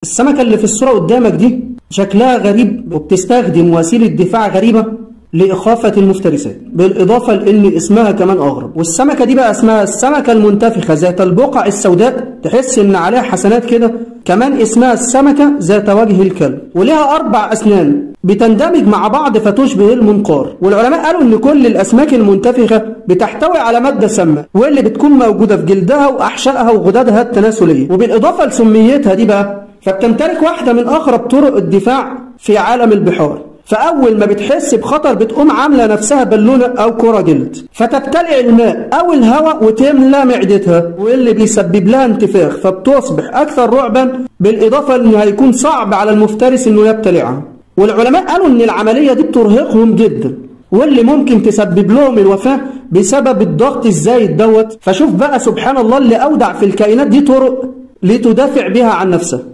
السمكة اللي في الصورة قدامك دي شكلها غريب وبتستخدم وسيلة دفاع غريبة لإخافة المفترسات بالإضافة لأن اسمها كمان أغرب والسمكة دي بقى اسمها السمكة المنتفخة ذات البقع السوداء تحس إن عليها حسنات كده كمان اسمها السمكة ذات وجه الكلب ولها أربع أسنان بتندمج مع بعض فتشبه المنقار والعلماء قالوا إن كل الأسماك المنتفخة بتحتوي على مادة سامة واللي بتكون موجودة في جلدها وأحشائها وغددها التناسلية وبالإضافة لسميتها دي بقى فبتمتلك واحدة من أغرب طرق الدفاع في عالم البحار فأول ما بتحس بخطر بتقوم عاملة نفسها بالونة أو كرة جلد فتبتلع الماء أو الهواء وتملى معدتها واللي بيسبب لها انتفاخ فبتصبح أكثر رعبا بالإضافة إنه هيكون صعب على المفترس إنه يبتلعها والعلماء قالوا إن العملية دي بترهقهم جدا واللي ممكن تسبب لهم الوفاة بسبب الضغط الزايد دوت فشوف بقى سبحان الله اللي أودع في الكائنات دي طرق لتدافع بها عن نفسها